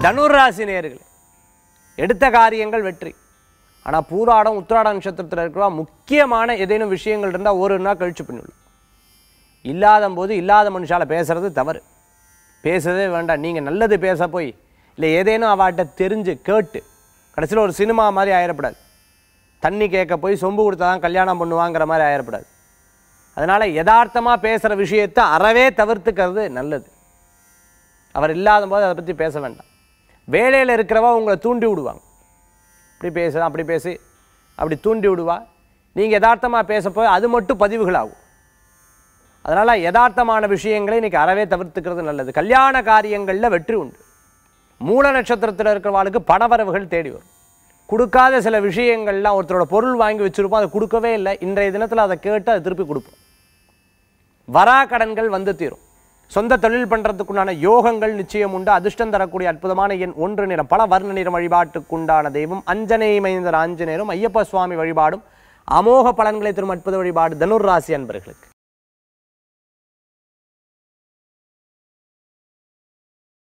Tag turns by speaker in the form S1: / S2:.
S1: தனுர் ராசி நேயர்களே எடுத்த காரியங்கள் வெற்றி ஆனால் பூராடம் உத்திராட நட்சத்திரத்தில் இருக்கிறவா முக்கியமான ஏதேனும் விஷயங்கள் இருந்தால் ஒரு நாள் கழிச்சு பண்ணிவிடும் இல்லாத போது இல்லாத மனுஷால பேசுறது தவறு பேசுறதே வேண்டாம் நீங்கள் நல்லது பேச போய் இல்லை ஏதேனும் அவாட்ட தெரிஞ்சு கேட்டு கடைசியில் ஒரு சினிமா மாதிரி ஆயிடக்கூடாது தண்ணி கேட்க போய் சொம்பு கொடுத்தா தான் கல்யாணம் பண்ணுவாங்கிற மாதிரி ஆயிடக்கூடாது அதனால் யதார்த்தமாக பேசுகிற விஷயத்தை அறவே தவிர்த்துக்கிறது நல்லது அவர் இல்லாத போது அதை பற்றி பேச வேண்டாம் வேலையில் இருக்கிறவா உங்களை தூண்டி விடுவாங்க இப்படி பேசு அப்படி பேசு அப்படி தூண்டி விடுவா நீங்கள் யதார்த்தமாக பேச போய் அது மட்டும் பதிவுகளாகும் அதனால் யதார்த்தமான விஷயங்களை இன்னைக்கு அறவே தவிர்த்துக்கிறது நல்லது கல்யாண காரியங்களில் வெற்றி உண்டு மூல நட்சத்திரத்தில் இருக்கிறவாளுக்கு பணவரவுகள் தேடி வரும் கொடுக்காத சில விஷயங்கள்லாம் ஒருத்தரோட பொருள் வாங்கி வச்சுருப்போம் அதை கொடுக்கவே இல்லை இன்றைய தினத்தில் அதை கேட்டு அதை திருப்பி கொடுப்போம் வரா கடன்கள் வந்து தீரும் சொந்த தொழில் பண்ணுறதுக்குண்டான யோகங்கள் நிச்சயம் உண்டு அதிர்ஷ்டம் தரக்கூடிய அற்புதமான எண் ஒன்று நிறம் பல வர்ண நிறம் வழிபாட்டுக்குண்டான தெய்வம் அஞ்சனை மைந்தர் ஆஞ்சநேயரும் ஐயப்ப சுவாமி வழிபாடும் அமோக பலன்களை தரும் அற்புத வழிபாடு தனுர் ராசி அன்பர்களுக்கு